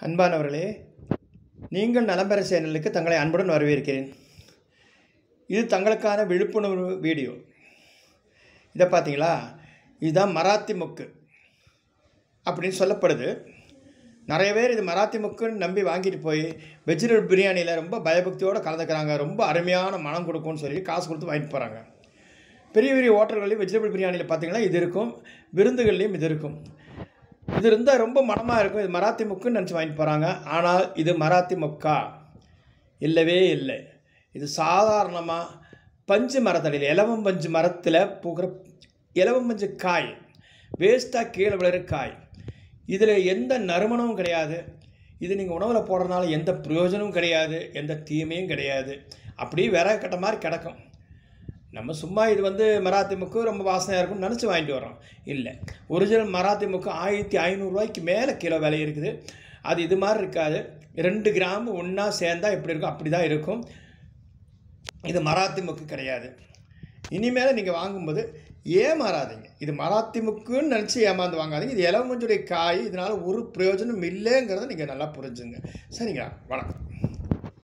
அன்பானவர்களே நீங்கள் நலம் பெற சேனலுக்கு தங்களை அன்புடன் வரவேற்கிறேன் இது தங்களுக்கான விழிப்புணர்வு வீடியோ இதை பார்த்தீங்களா இதுதான் மராத்தி மொக்கு அப்படின்னு சொல்லப்படுது நிறைய பேர் இது மராத்தி மொக்குன்னு நம்பி வாங்கிட்டு போய் வெஜிடபிள் பிரியாணியில் ரொம்ப பயபக்தியோடு கலந்துக்கிறாங்க ரொம்ப அருமையான மனம் கொடுக்கும்னு சொல்லி காசு கொடுத்து வாங்கிட்டு போகிறாங்க பெரிய பெரிய ஹோட்டல்கள்லையும் வெஜிடபிள் பிரியாணியில் பார்த்தீங்கன்னா இது இருக்கும் விருந்துகள்லையும் இது இருக்கும் இது இருந்தால் ரொம்ப மனமாக இருக்கும் இது மராத்தி முக்குன்னு நினச்சி வாங்கிட்டு போகிறாங்க ஆனால் இது மராத்தி மொக்கா இல்லவே இல்லை இது சாதாரணமாக பஞ்சு மரத்தடியில் இலவம் பஞ்சு மரத்தில் பூக்கிற இலவம் பஞ்சு காய் வேஸ்ட்டாக கீழே விழுற காய் இதில் எந்த நறுமணமும் கிடையாது இது நீங்கள் உணவில் போடுறதுனால எந்த பிரயோஜனமும் கிடையாது எந்த தீமையும் கிடையாது அப்படியே விறகு கட்ட மாதிரி கிடக்கும் நம்ம சும்மா இது வந்து மராத்தி முக்கு ரொம்ப வாசனையாக இருக்கும்னு நினச்சி வாங்கிட்டு வரோம் இல்லை ஒரிஜினல் மராத்தி முக்கு ஆயிரத்தி ஐநூறுரூவாய்க்கு மேலே கிலோ விலை இருக்குது அது இது மாதிரி இருக்காது ரெண்டு கிராம் ஒன்றா சேர்ந்தா எப்படி இருக்கும் அப்படி தான் இருக்கும் இது மராத்தி முக்கு கிடையாது இனிமேல் நீங்கள் வாங்கும்போது ஏமாறாதீங்க இது மராத்தி முக்குன்னு நினச்சி ஏமாந்து வாங்காதீங்க இது இளமஞ்சுடைய காய் இதனால் ஒரு பிரயோஜனம் இல்லைங்கிறத நீங்கள் நல்லா புரிஞ்சுங்க சரிங்களா வணக்கம்